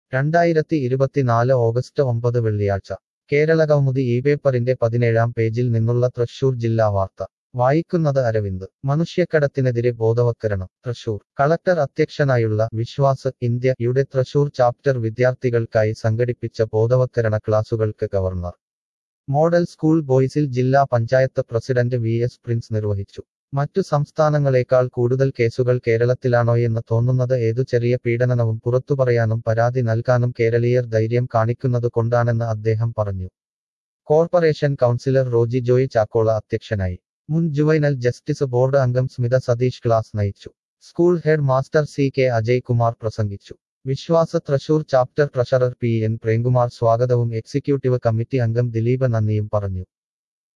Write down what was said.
രണ്ടായിരത്തി ഇരുപത്തിനാല് ഓഗസ്റ്റ് ഒമ്പത് വെള്ളിയാഴ്ച കേരളകൗമുദി ഈ പേപ്പറിന്റെ പതിനേഴാം പേജിൽ നിന്നുള്ള തൃശൂർ ജില്ലാ വാർത്ത വായിക്കുന്നത് അരവിന്ദ് മനുഷ്യക്കടത്തിനെതിരെ ബോധവത്കരണം തൃശൂർ കളക്ടർ അധ്യക്ഷനായുള്ള വിശ്വാസ് ഇന്ത്യ യുടെ തൃശൂർ ചാപ്റ്റർ വിദ്യാർത്ഥികൾക്കായി സംഘടിപ്പിച്ച ബോധവത്കരണ ക്ലാസുകൾക്ക് ഗവർണർ മോഡൽ സ്കൂൾ ബോയ്സിൽ ജില്ലാ panchayat president V S Prince നിർവഹിച്ചു മറ്റു സംസ്ഥാനങ്ങളെക്കാൾ കൂടുതൽ കേസുകൾ കേരളത്തിലാണോയെന്ന് തോന്നുന്നത് ഏതു ചെറിയ പീഡനവും പുറത്തുപറയാനും പരാതി നൽകാനും കേരളീയർ ധൈര്യം കാണിക്കുന്നത് കൊണ്ടാണെന്ന് അദ്ദേഹം പറഞ്ഞു കോർപ്പറേഷൻ കൗൺസിലർ റോജി ജോയ് ചാക്കോള അധ്യക്ഷനായി മുൻ ജുവൈനൽ ജസ്റ്റിസ് ബോർഡ് അംഗം സ്മിത സതീഷ് ക്ലാസ് നയിച്ചു school head master C K Ajay Kumar പ്രസംഗിച്ചു Viswasa Thrissur chapter treasurer P N Premkumar സ്വാഗതവും എക്സിക്യൂട്ടീവ് കമ്മിറ്റി അംഗം ദിലീപ് നന്ദിയും പറഞ്ഞു